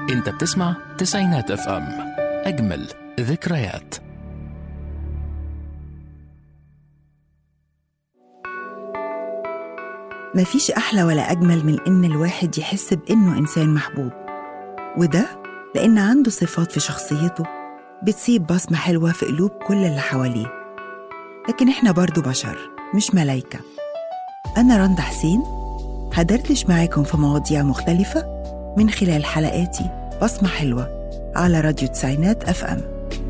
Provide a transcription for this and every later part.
انت بتسمع تسعينات اف ام اجمل ذكريات مفيش أحلى ولا أجمل من إن الواحد يحس بإنه إنسان محبوب وده لأن عنده صفات في شخصيته بتسيب بصمة حلوة في قلوب كل اللي حواليه لكن إحنا برضو بشر مش ملايكة أنا رندا حسين هدردش معاكم في مواضيع مختلفة من خلال حلقاتي بصمة حلوة على راديو تسعينات أف أم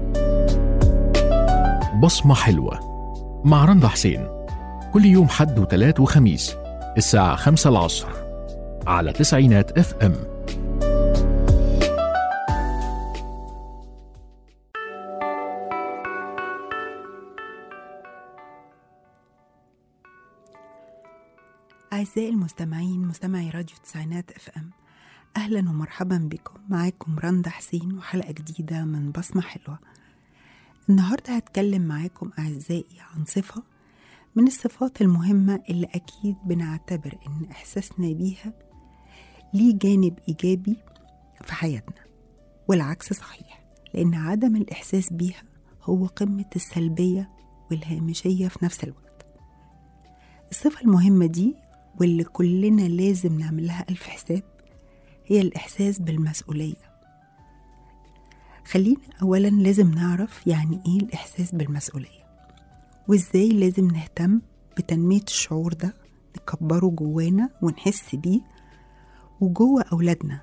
بصمة حلوة مع رندا حسين كل يوم حد وتلات وخميس الساعة خمسة العصر على تسعينات اف ام أعزائي المستمعين مستمعي راديو تسعينات اف ام أهلا ومرحبا بكم معاكم رندا حسين وحلقة جديدة من بصمة حلوة النهاردة هتكلم معاكم أعزائي عن صفة من الصفات المهمة اللي أكيد بنعتبر إن إحساسنا بيها ليه جانب إيجابي في حياتنا والعكس صحيح لأن عدم الإحساس بيها هو قمة السلبية والهامشية في نفس الوقت الصفة المهمة دي واللي كلنا لازم نعمل لها ألف حساب هي الإحساس بالمسؤولية خلينا أولا لازم نعرف يعني إيه الإحساس بالمسؤولية وإزاي لازم نهتم بتنمية الشعور ده نكبره جوانا ونحس بيه وجوه أولادنا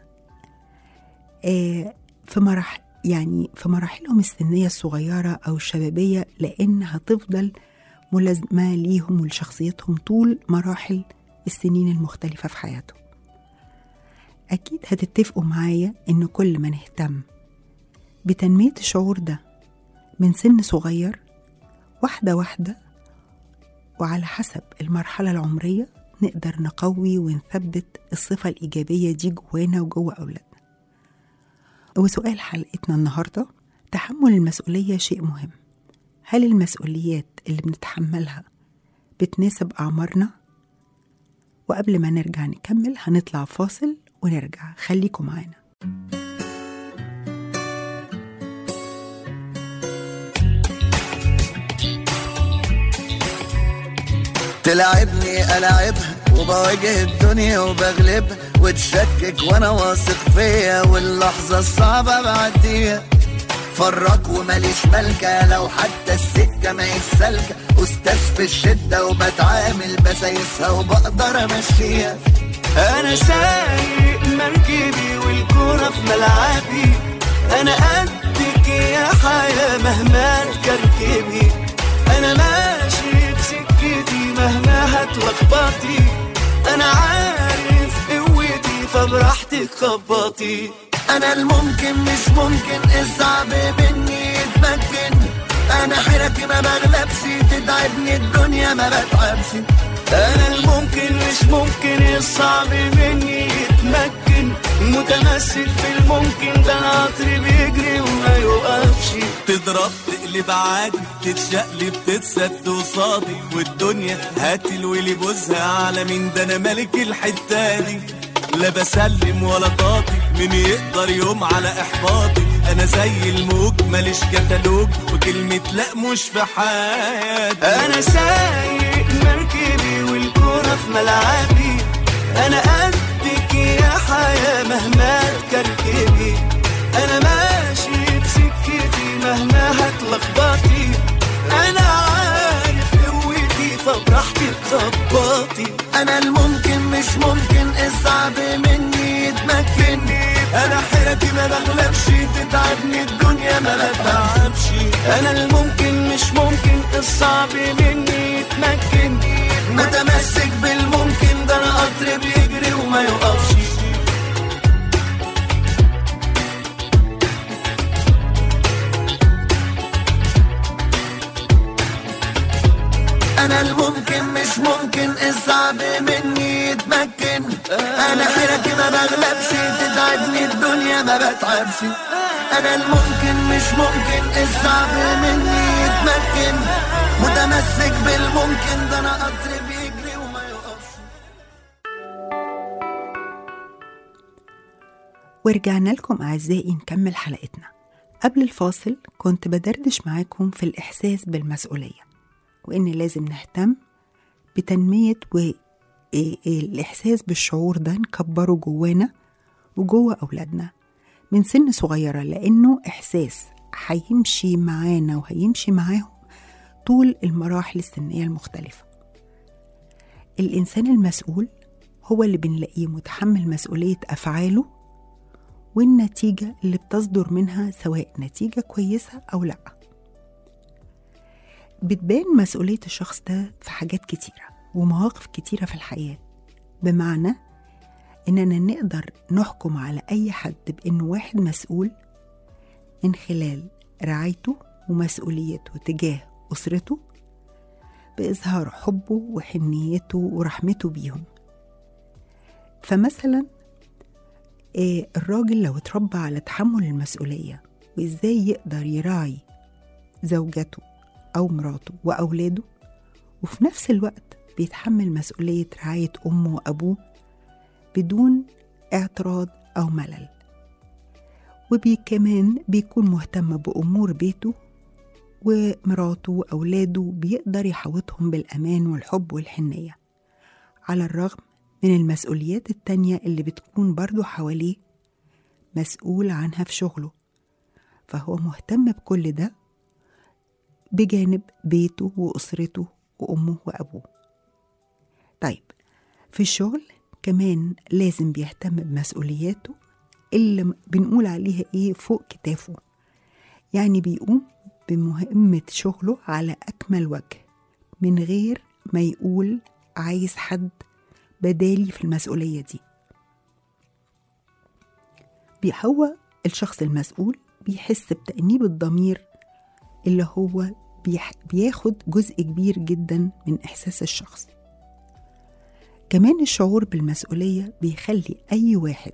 آه في مراحل يعني في مراحلهم السنية الصغيرة أو الشبابية لأن هتفضل ملازمة ليهم ولشخصيتهم طول مراحل السنين المختلفة في حياتهم أكيد هتتفقوا معايا إن كل ما نهتم بتنمية الشعور ده من سن صغير واحدة واحدة وعلى حسب المرحلة العمرية نقدر نقوي ونثبت الصفة الإيجابية دي جوانا وجوه أولادنا وسؤال حلقتنا النهاردة تحمل المسؤولية شيء مهم هل المسؤوليات اللي بنتحملها بتناسب أعمارنا؟ وقبل ما نرجع نكمل هنطلع فاصل ونرجع خليكم معانا تلعبني ألعبها وبواجه الدنيا وبغلبها وتشكك وانا واثق فيا واللحظة الصعبة بعديها فرق وماليش ملكة لو حتى السكة ما سالكة أستاذ في الشدة وبتعامل بسايسها وبقدر أمشيها أنا سايق مركبي والكورة في ملعبي أنا قدك يا حياة مهما تكركبي أنا ماشي في سكتي مهما هتلخبطي أنا عارف قوتي فبراحتك خبطي أنا الممكن مش ممكن الصعب مني يتمكن أنا حيرتي ما بغلبش تتعبني الدنيا ما بتعبش أنا الممكن مش ممكن الصعب مني يتمكن متمسك في الممكن ده أنا قطري بيجري وما يوقفش تضرب تقلب عادي تتشقلب تتسد قصادي والدنيا هتلوي بوزها على مين ده انا ملك الحته دي لا بسلم ولا طاطي مين يقدر يوم على احباطي انا زي الموج ماليش كتالوج وكلمه لا مش في حياتي أنا سايق مركبي والكورة في ملعبي أنا قدك يا حياة مهما تكركبي أنا ماشي بسكتي مهما هتلخبطي أنا عارف قوتي فبراحتي تخبطي أنا الممكن مش ممكن الصعب مني يتمكن أنا حيرتي ما بغلبش تتعبني الدنيا ما بتعبش أنا الممكن مش ممكن الصعب مني يتمكن متمسك بالممكن ده أنا قطر بيجري وما يوقفش انا الممكن مش ممكن الصعب مني يتمكن انا حيرتي ما بغلبش تتعبني الدنيا ما بتعبش انا الممكن مش ممكن الصعب مني يتمكن متمسك بالممكن ده انا قطر بيجري وما يوقفش ورجعنا لكم أعزائي نكمل حلقتنا قبل الفاصل كنت بدردش معاكم في الإحساس بالمسؤولية وإن لازم نهتم بتنمية والإحساس بالشعور ده نكبره جوانا وجوه أولادنا من سن صغيرة لأنه إحساس هيمشي معانا وهيمشي معاهم طول المراحل السنية المختلفة الإنسان المسؤول هو اللي بنلاقيه متحمل مسؤولية أفعاله والنتيجة اللي بتصدر منها سواء نتيجة كويسة أو لأ بتبان مسؤولية الشخص ده في حاجات كتيرة ومواقف كتيرة في الحياة بمعنى إننا نقدر نحكم على أي حد بإنه واحد مسؤول من خلال رعايته ومسؤوليته تجاه أسرته بإظهار حبه وحنيته ورحمته بيهم فمثلا آه، الراجل لو اتربى على تحمل المسؤولية وإزاي يقدر يراعي زوجته أو مراته وأولاده وفي نفس الوقت بيتحمل مسؤولية رعاية أمه وأبوه بدون اعتراض أو ملل وكمان بيكون مهتم بأمور بيته ومراته وأولاده بيقدر يحوطهم بالأمان والحب والحنية على الرغم من المسؤوليات التانية اللي بتكون برضو حواليه مسؤول عنها في شغله فهو مهتم بكل ده بجانب بيته وأسرته وأمه وأبوه طيب في الشغل كمان لازم بيهتم بمسؤولياته اللي بنقول عليها إيه فوق كتافه يعني بيقوم بمهمة شغله على أكمل وجه من غير ما يقول عايز حد بدالي في المسؤولية دي هو الشخص المسؤول بيحس بتأنيب الضمير اللي هو بيح- بياخد جزء كبير جدا من إحساس الشخص كمان الشعور بالمسؤولية بيخلي أي واحد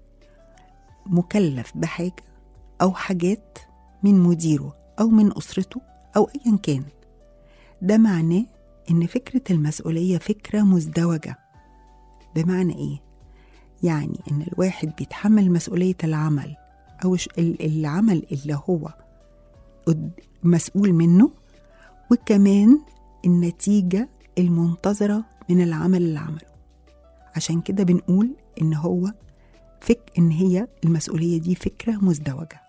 مكلف بحاجة أو حاجات من مديره أو من أسرته أو أيا كان ده معناه إن فكرة المسؤولية فكرة مزدوجة بمعنى إيه؟ يعني إن الواحد بيتحمل مسؤولية العمل أو ش- ال- العمل اللي هو قد- مسؤول منه وكمان النتيجة المنتظرة من العمل اللي عمله عشان كده بنقول إن هو فك إن هي المسؤولية دي فكرة مزدوجة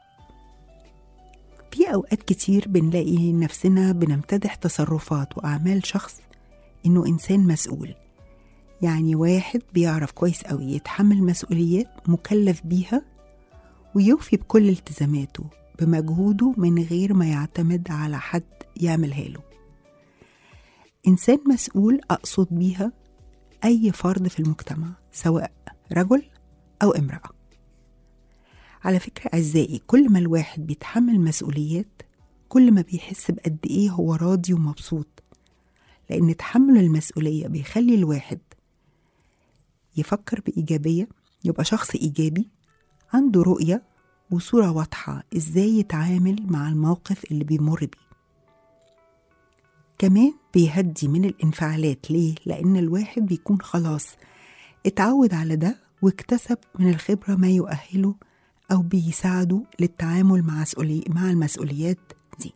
في أوقات كتير بنلاقي نفسنا بنمتدح تصرفات وأعمال شخص إنه إنسان مسؤول يعني واحد بيعرف كويس أوي يتحمل مسؤوليات مكلف بيها ويوفي بكل التزاماته بمجهوده من غير ما يعتمد على حد يعملها له إنسان مسؤول أقصد بيها أي فرد في المجتمع سواء رجل أو امرأة على فكرة أعزائي كل ما الواحد بيتحمل مسؤوليات كل ما بيحس بقد إيه هو راضي ومبسوط لأن تحمل المسؤولية بيخلي الواحد يفكر بإيجابية يبقى شخص إيجابي عنده رؤية وصورة واضحة إزاي يتعامل مع الموقف اللي بيمر بيه كمان بيهدي من الانفعالات ليه؟ لأن الواحد بيكون خلاص اتعود على ده واكتسب من الخبرة ما يؤهله أو بيساعده للتعامل مع مسؤولي مع المسؤوليات دي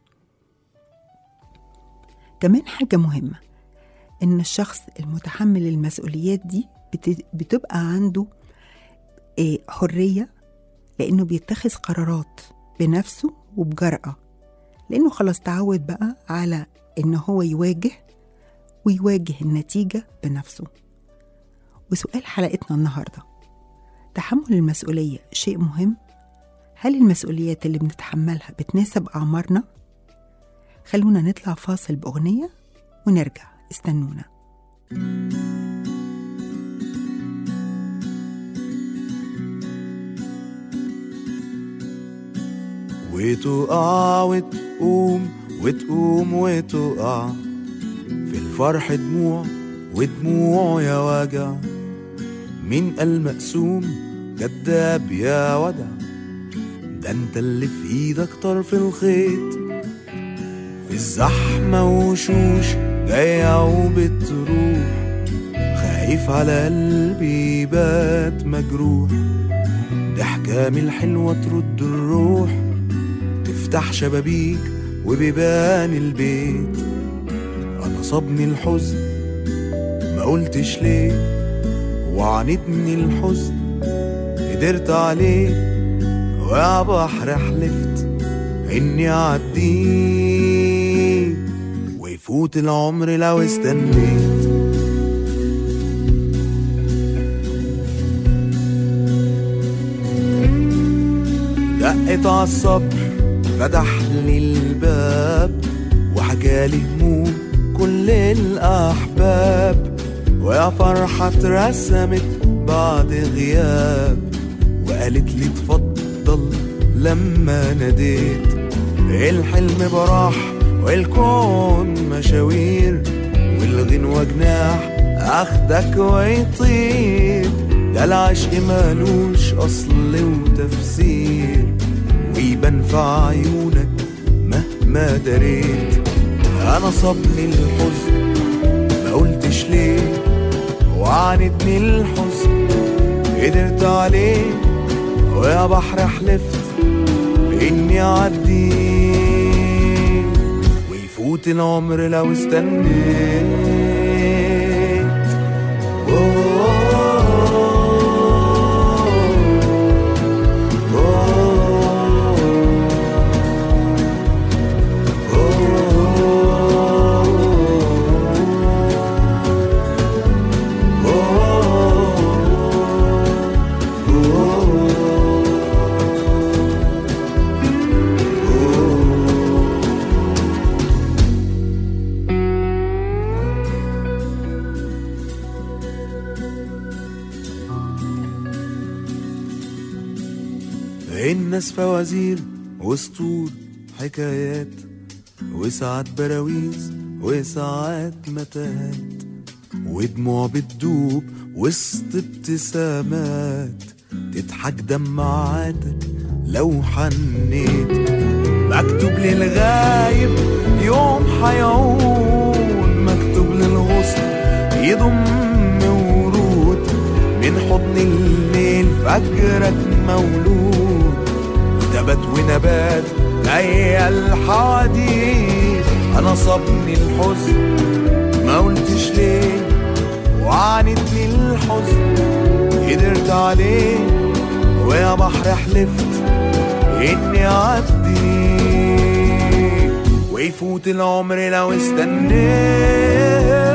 كمان حاجة مهمة إن الشخص المتحمل المسؤوليات دي بت- بتبقى عنده آه، حرية لأنه بيتخذ قرارات بنفسه وبجرأة لأنه خلاص تعود بقى على إن هو يواجه ويواجه النتيجة بنفسه وسؤال حلقتنا النهاردة تحمل المسؤولية شيء مهم؟ هل المسؤوليات اللي بنتحملها بتناسب أعمارنا؟ خلونا نطلع فاصل بأغنية ونرجع استنونا وتقع وتقوم وتقوم وتقع في الفرح دموع ودموع يا وجع مين قال مقسوم كداب يا ودع ده انت اللي في ايدك طرف الخيط في الزحمة وشوش جاية وبتروح خايف على قلبي بات مجروح ضحكة الحلوة ترد الروح تفتح شبابيك وبيبان البيت أنا صابني الحزن ما قلتش ليه وعانتني الحزن قدرت عليه ويا بحر حلفت إني أعديه ويفوت العمر لو استنيت دقت عالصبر فتح لي الباب وحكالي هموم كل الأحباب ويا فرحة اترسمت بعد غياب وقالت لي اتفضل لما ناديت الحلم براح والكون مشاوير والغنوة جناح اخدك ويطير ده العشق مالوش اصل وتفسير ويبان في عيونك مهما دريت انا صابني الحزن ما قلتش ليه وعاندني الحزن قدرت عليه ويا بحر حلفت بإني أعديه ويفوت العمر لو استنيت الناس فوازير وسطول حكايات وساعات براويز وساعات متاهات ودموع بتدوب وسط ابتسامات تضحك دمعاتك لو حنيت مكتوب للغايب يوم حيعود مكتوب للغصن يضم ورود من حضن الليل فجرك مولود وتبت ونبات جاية الحواديت انا صابني الحزن ما قلتش ليه وعانتني الحزن قدرت عليه ويا بحر حلفت اني اعدي ويفوت العمر لو استنيت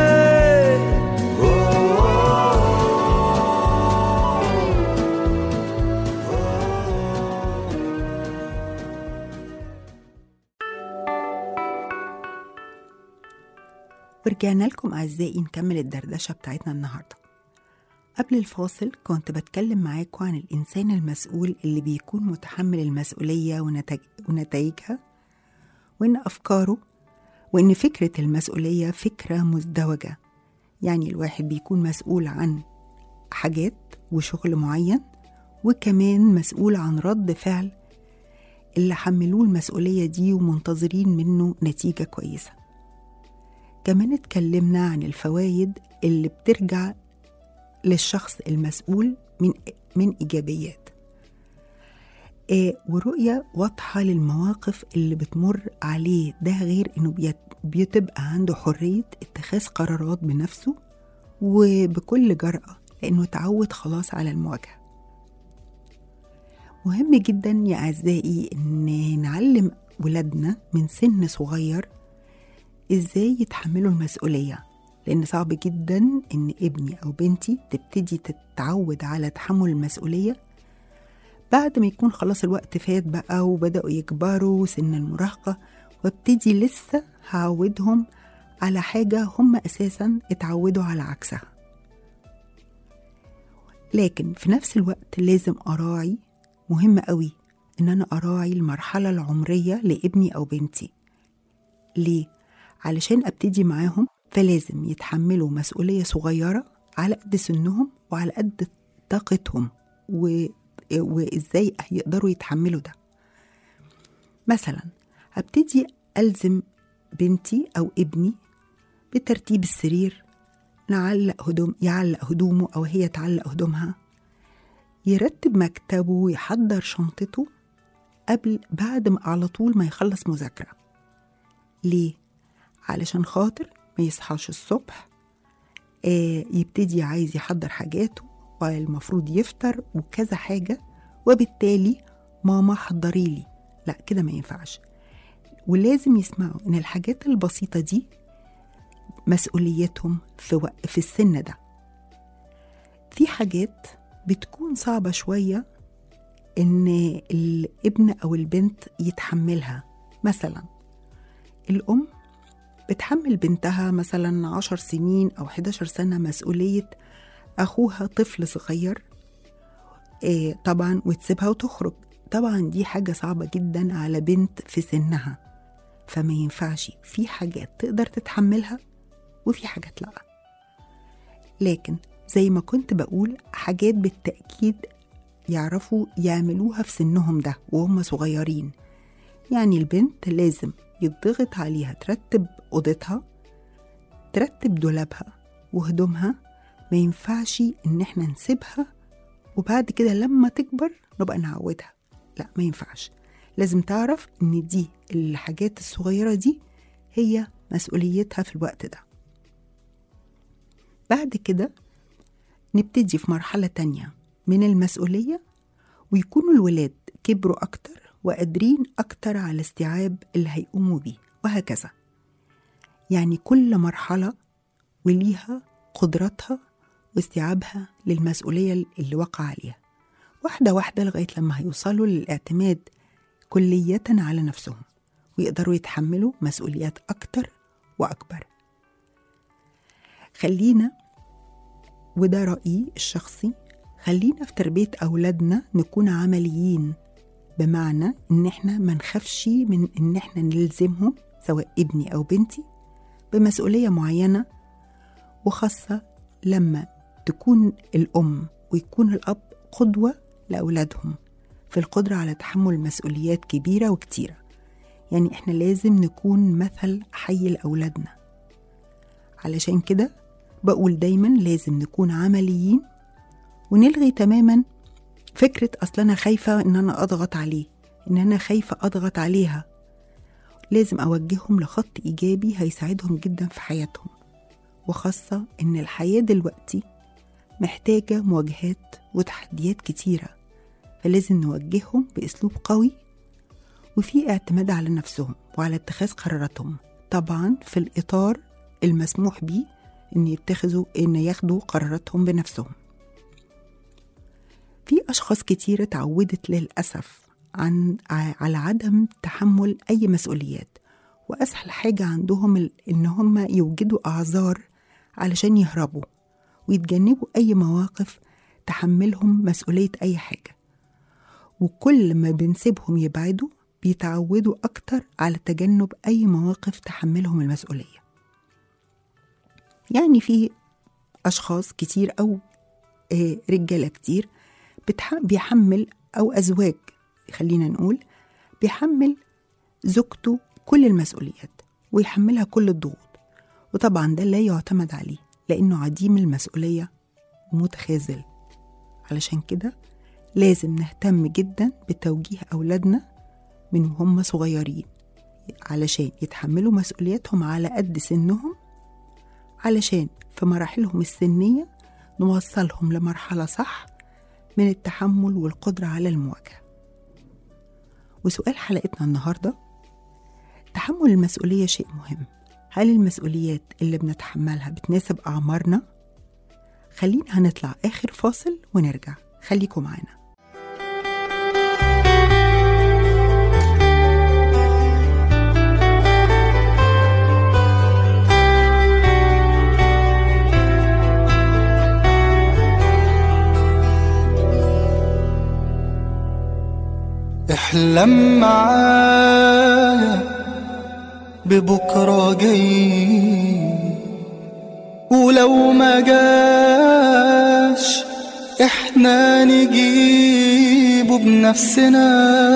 ورجعنا لكم أعزائي نكمل الدردشة بتاعتنا النهاردة قبل الفاصل كنت بتكلم معاكم عن الإنسان المسؤول اللي بيكون متحمل المسؤولية ونتج- ونتائجها وإن أفكاره وإن فكرة المسؤولية فكرة مزدوجة يعني الواحد بيكون مسؤول عن حاجات وشغل معين وكمان مسؤول عن رد فعل اللي حملوه المسؤولية دي ومنتظرين منه نتيجة كويسة كمان اتكلمنا عن الفوائد اللي بترجع للشخص المسؤول من من ايجابيات آه ورؤية واضحة للمواقف اللي بتمر عليه ده غير انه بيت- بتبقى عنده حرية اتخاذ قرارات بنفسه وبكل جرأة لأنه اتعود خلاص على المواجهة مهم جدا يا أعزائي إن نعلم ولادنا من سن صغير ازاي يتحملوا المسؤولية لأن صعب جدا إن ابني أو بنتي تبتدي تتعود على تحمل المسؤولية بعد ما يكون خلاص الوقت فات بقى وبدأوا يكبروا سن المراهقة وابتدي لسه هعودهم على حاجة هم أساسا اتعودوا على عكسها لكن في نفس الوقت لازم أراعي مهم قوي إن أنا أراعي المرحلة العمرية لابني أو بنتي ليه؟ علشان ابتدي معاهم فلازم يتحملوا مسؤولية صغيرة على قد سنهم وعلى قد طاقتهم و... وازاي يقدروا يتحملوا ده مثلا هبتدي ألزم بنتي أو ابني بترتيب السرير نعلق هدوم يعلق هدومه أو هي تعلق هدومها يرتب مكتبه ويحضر شنطته قبل بعد ما على طول ما يخلص مذاكرة ليه؟ علشان خاطر ما يصحاش الصبح آه يبتدي عايز يحضر حاجاته والمفروض يفطر وكذا حاجة وبالتالي ماما حضري لي لا كده ما ينفعش ولازم يسمعوا ان الحاجات البسيطة دي مسؤوليتهم في, وق- في السن ده في حاجات بتكون صعبة شوية إن الابن أو البنت يتحملها مثلا الأم بتحمل بنتها مثلا عشر سنين أو 11 سنة مسؤولية أخوها طفل صغير إيه طبعا وتسيبها وتخرج طبعا دي حاجة صعبة جدا على بنت في سنها فما ينفعش في حاجات تقدر تتحملها وفي حاجات لأ لكن زي ما كنت بقول حاجات بالتأكيد يعرفوا يعملوها في سنهم ده وهم صغيرين يعني البنت لازم يضغط عليها ترتب أوضتها ترتب دولابها وهدومها ما ينفعش إن احنا نسيبها وبعد كده لما تكبر نبقى نعودها لا ما ينفعش لازم تعرف إن دي الحاجات الصغيرة دي هي مسؤوليتها في الوقت ده بعد كده نبتدي في مرحلة تانية من المسؤولية ويكونوا الولاد كبروا أكتر وقادرين أكتر على استيعاب اللي هيقوموا بيه وهكذا يعني كل مرحلة وليها قدراتها واستيعابها للمسؤولية اللي وقع عليها واحدة واحدة لغاية لما هيوصلوا للاعتماد كلية على نفسهم ويقدروا يتحملوا مسؤوليات أكتر وأكبر خلينا وده رأيي الشخصي خلينا في تربية أولادنا نكون عمليين بمعنى إن إحنا ما نخافش من إن إحنا نلزمهم سواء ابني أو بنتي بمسؤولية معينة وخاصة لما تكون الأم ويكون الأب قدوة لأولادهم في القدرة على تحمل مسؤوليات كبيرة وكتيرة يعني إحنا لازم نكون مثل حي لأولادنا علشان كده بقول دايما لازم نكون عمليين ونلغي تماما فكرة أصل أنا خايفة إن أنا أضغط عليه إن أنا خايفة أضغط عليها لازم أوجههم لخط إيجابي هيساعدهم جدا في حياتهم وخاصة إن الحياة دلوقتي محتاجة مواجهات وتحديات كتيرة فلازم نوجههم بأسلوب قوي وفي اعتماد على نفسهم وعلى اتخاذ قراراتهم طبعا في الإطار المسموح بيه إن يتخذوا إن ياخدوا قراراتهم بنفسهم في أشخاص كتير اتعودت للأسف عن على عدم تحمل أي مسؤوليات وأسهل حاجة عندهم ال- إن هم يوجدوا أعذار علشان يهربوا ويتجنبوا أي مواقف تحملهم مسؤولية أي حاجة وكل ما بنسيبهم يبعدوا بيتعودوا أكتر على تجنب أي مواقف تحملهم المسؤولية يعني في أشخاص كتير أو آه، رجالة كتير بتح- بيحمل أو أزواج خلينا نقول بيحمل زوجته كل المسؤوليات ويحملها كل الضغوط وطبعا ده لا يعتمد عليه لأنه عديم المسؤولية ومتخاذل علشان كده لازم نهتم جدا بتوجيه أولادنا من وهم صغيرين علشان يتحملوا مسؤولياتهم على قد سنهم علشان في مراحلهم السنية نوصلهم لمرحلة صح من التحمل والقدرة على المواجهة وسؤال حلقتنا النهاردة تحمل المسؤولية شيء مهم هل المسؤوليات اللي بنتحملها بتناسب أعمارنا؟ خلينا هنطلع آخر فاصل ونرجع خليكم معانا احلم معايا ببكرة جاي ولو ما جاش احنا نجيبه بنفسنا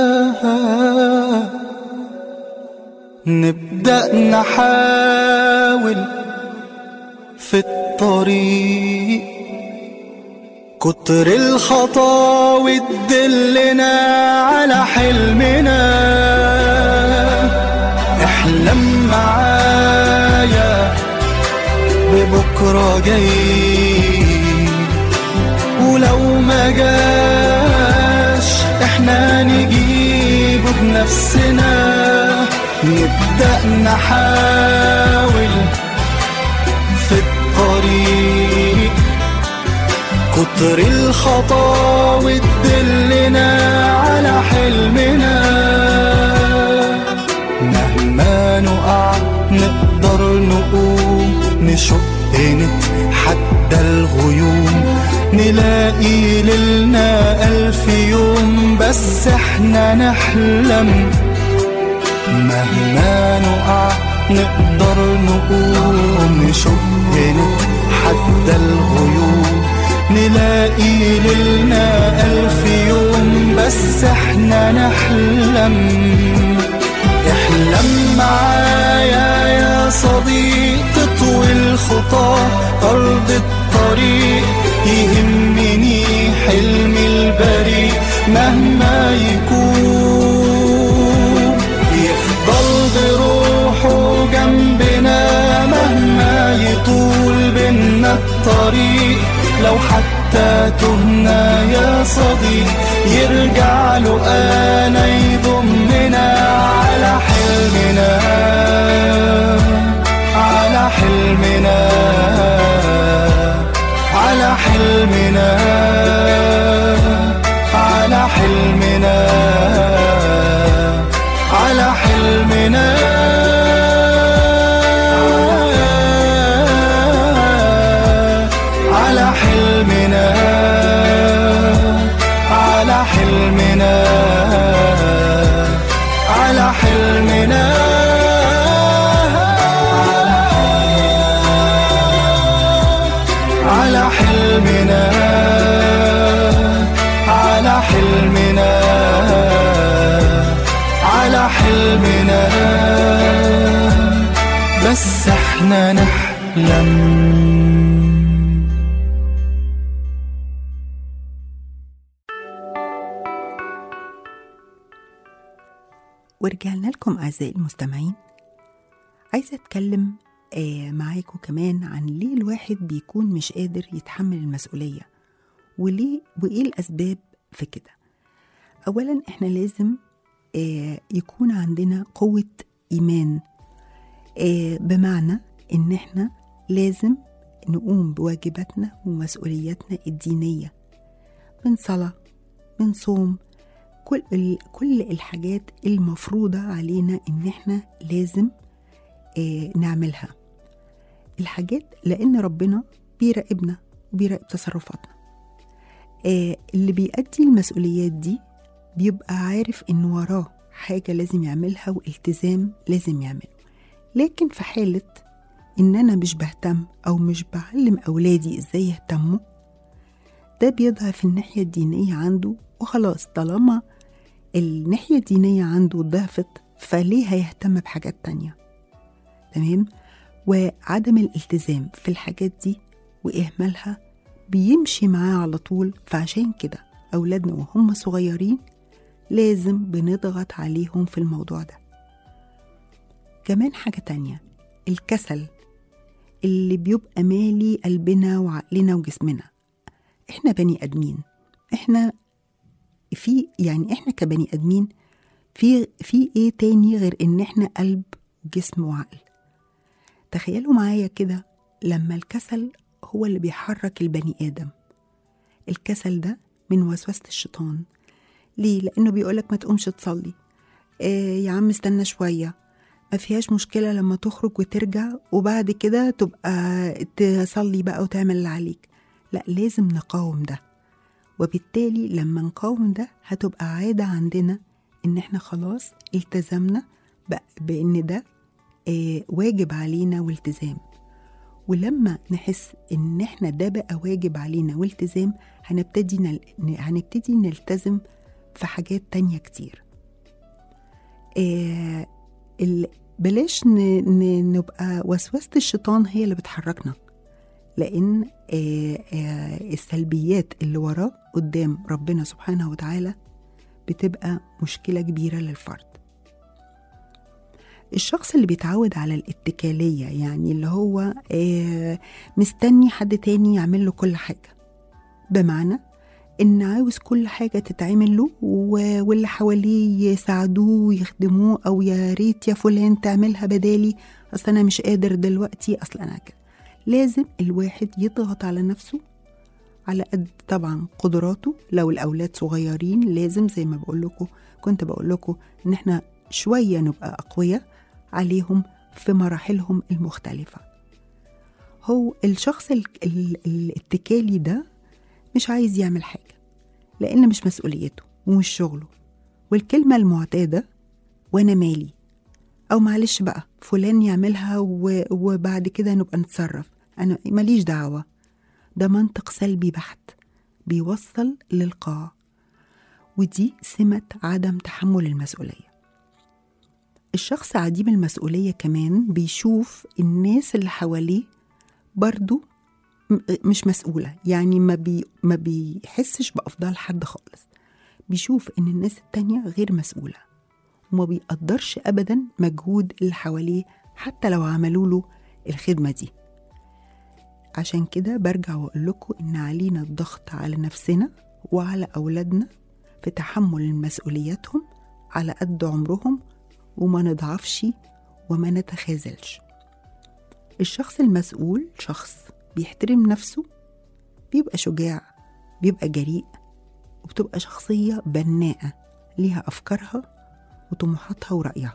نبدأ نحاول في الطريق كتر الخطاوي تدلنا على حلمنا احلم معايا ببكرة جاي ولو ما جاش احنا نجيبه بنفسنا نبدأ نحاول في الطريق كتر الخطاوي تدلنا على حلمنا مهما نقع نقدر نقوم نشق نتحدى الغيوم نلاقي ليلنا ألف يوم بس احنا نحلم مهما نقع نقدر نقوم نشق نتحدى الغيوم نلاقي ليلنا ألف يوم بس احنا نحلم احلم معايا يا صديق تطوي الخطى أرض الطريق يهمني حلمي البريء مهما يكون يفضل بروحه جنبنا مهما يطول بينا الطريق لو حتى تهنا يا صديق يرجع له انا يضمنا على حلمنا على حلمنا على حلمنا على حلمنا على حلمنا على حلمنا على حلمنا على حلمنا على حلمنا على حلمنا على حلمنا بس احنا نحلم ورجعنا لكم أعزائي المستمعين عايزة أتكلم آه معاكم كمان عن ليه الواحد بيكون مش قادر يتحمل المسؤولية وليه وإيه الأسباب في كده أولا إحنا لازم آه يكون عندنا قوة إيمان آه بمعنى إن إحنا لازم نقوم بواجباتنا ومسؤولياتنا الدينية من صلاة من صوم كل ال- كل الحاجات المفروضة علينا إن إحنا لازم آه، نعملها الحاجات لأن ربنا بيراقبنا وبيراقب تصرفاتنا آه، اللي بيأدي المسؤوليات دي بيبقى عارف إن وراه حاجة لازم يعملها والتزام لازم يعمله لكن في حالة إن أنا مش بهتم أو مش بعلم أولادي إزاي يهتموا ده بيضعف الناحية الدينية عنده وخلاص طالما الناحية الدينية عنده ضعفت فليه هيهتم بحاجات تانية تمام وعدم الالتزام في الحاجات دي وإهمالها بيمشي معاه على طول فعشان كده أولادنا وهم صغيرين لازم بنضغط عليهم في الموضوع ده كمان حاجة تانية الكسل اللي بيبقى مالي قلبنا وعقلنا وجسمنا احنا بني ادمين احنا في يعني احنا كبني ادمين في في ايه تاني غير ان احنا قلب وجسم وعقل تخيلوا معايا كده لما الكسل هو اللي بيحرك البني ادم الكسل ده من وسوسة الشيطان ليه لانه بيقولك ما تقومش تصلي آه يا عم استنى شويه ما فيهاش مشكلة لما تخرج وترجع وبعد كده تبقى تصلي بقى وتعمل اللي عليك لا لازم نقاوم ده وبالتالي لما نقاوم ده هتبقى عادة عندنا إن إحنا خلاص التزمنا بقى بإن ده آه واجب علينا والتزام ولما نحس إن إحنا ده بقى واجب علينا والتزام هنبتدي نل... هنبتدي نلتزم في حاجات تانية كتير آه ال... بلاش ن... ن... نبقى وسوسة الشيطان هي اللي بتحركنا لأن آه، آه، السلبيات اللي وراه قدام ربنا سبحانه وتعالى بتبقى مشكلة كبيرة للفرد الشخص اللي بيتعود على الاتكالية يعني اللي هو آه، مستني حد تاني يعمل له كل حاجة بمعنى إن عاوز كل حاجة تتعمل له و- واللي حواليه يساعدوه ويخدموه أو يا ريت يا فلان تعملها بدالي أصل أنا مش قادر دلوقتي أصل أنا كده لازم الواحد يضغط على نفسه على قد طبعا قدراته لو الأولاد صغيرين لازم زي ما بقول لكم كنت بقول لكم إن إحنا شوية نبقى أقوياء عليهم في مراحلهم المختلفة هو الشخص ال- ال- الاتكالي ده مش عايز يعمل حاجة لأن مش مسؤوليته ومش شغله والكلمة المعتادة وأنا مالي أو معلش بقى فلان يعملها و- وبعد كده نبقى نتصرف أنا ماليش دعوة ده منطق سلبي بحت بيوصل للقاع ودي سمة عدم تحمل المسؤولية الشخص عديم المسؤولية كمان بيشوف الناس اللي حواليه برضو م- مش مسؤولة يعني ما, بي ما بيحسش بأفضل حد خالص بيشوف إن الناس التانية غير مسؤولة وما بيقدرش أبدا مجهود اللي حواليه حتى لو عملوا له الخدمة دي عشان كده برجع وأقول لكم إن علينا الضغط على نفسنا وعلى أولادنا في تحمل مسؤولياتهم على قد عمرهم وما نضعفش وما نتخاذلش الشخص المسؤول شخص بيحترم نفسه بيبقى شجاع بيبقى جريء وبتبقى شخصية بناءة ليها أفكارها وطموحاتها ورأيها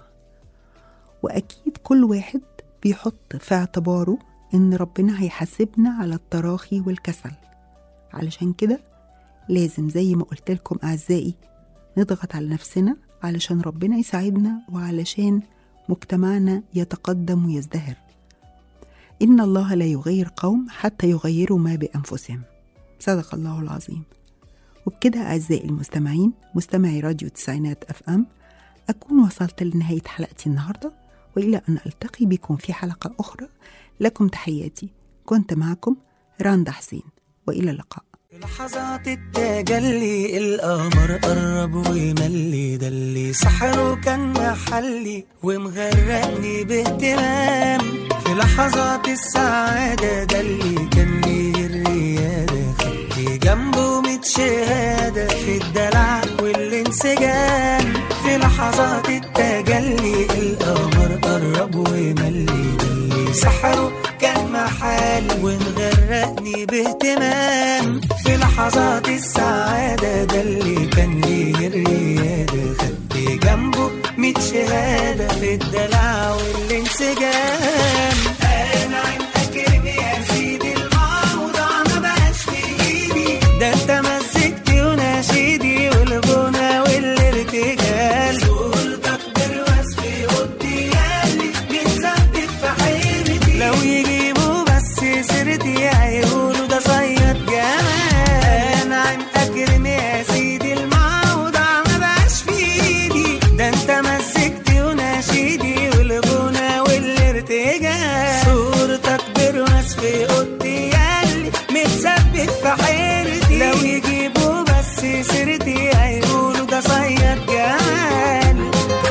وأكيد كل واحد بيحط في اعتباره إن ربنا هيحاسبنا على التراخي والكسل علشان كده لازم زي ما قلت لكم أعزائي نضغط على نفسنا علشان ربنا يساعدنا وعلشان مجتمعنا يتقدم ويزدهر إن الله لا يغير قوم حتى يغيروا ما بأنفسهم صدق الله العظيم وبكده أعزائي المستمعين مستمعي راديو تسعينات أف أم أكون وصلت لنهاية حلقتي النهاردة وإلى أن ألتقي بكم في حلقة أخرى لكم تحياتي كنت معكم راندا حسين وإلى اللقاء في لحظات التجلي القمر قرب وملي ده اللي سحره كان محلي ومغرقني باهتمام في لحظات السعادة ده اللي كان ليه الريادة خدت جنبه ميت شهادة في الدلع والانسجام في لحظات التجلي القمر قرب وملي ده اللي سحره كان محل ومغرقني باهتمام في لحظات السعادة ده اللي كان ليه الريادة خدت جنبه ميت شهادة في الدلع والانسجام أنا عندك يا سيدي الموضوع ما بقاش في إيدي ده أنت مسكت وناشيدي والغنى والارتجال صورتك بالوصف قدي يالي بتثبت في حيرتي لو يجيبوا بس سيرتي هيقولوا ده صياد جمال انا عم اكرم يا سيدي الموضوع ما بقاش في ايدي ده انت مسكت وناشيدي والغنى والارتجال صورتك برواز في اوضتي يالي متثبت في حيرتي لو يجيبوا بس سيرتي هيقولوا ده صياد جمال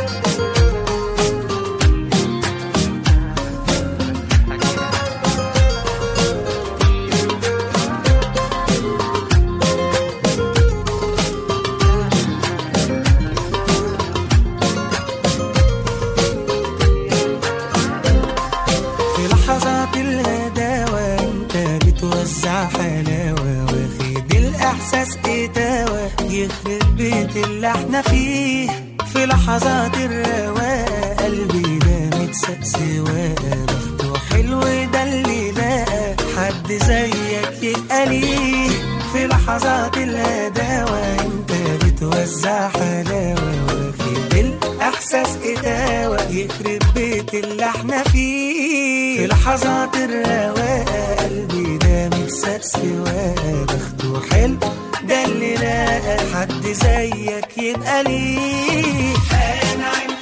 في لحظات الهداوة انت بتوزع حلاوة واخد الاحساس اتاوة يخرب بيت اللي احنا فيه في لحظات الرواقة قلبي ده متسقسواء بخته حلو ده اللي لقى حد زيك يبقى ليه في لحظات الهداوة انت بتوزع حلاوة واخد الاحساس اتاوة يخرب بيت اللي احنا فيه في لحظات الرواقة قلبي ده متسقسواء بخته حلو ده اللي لقى حد زيك يبقى ليه انا عم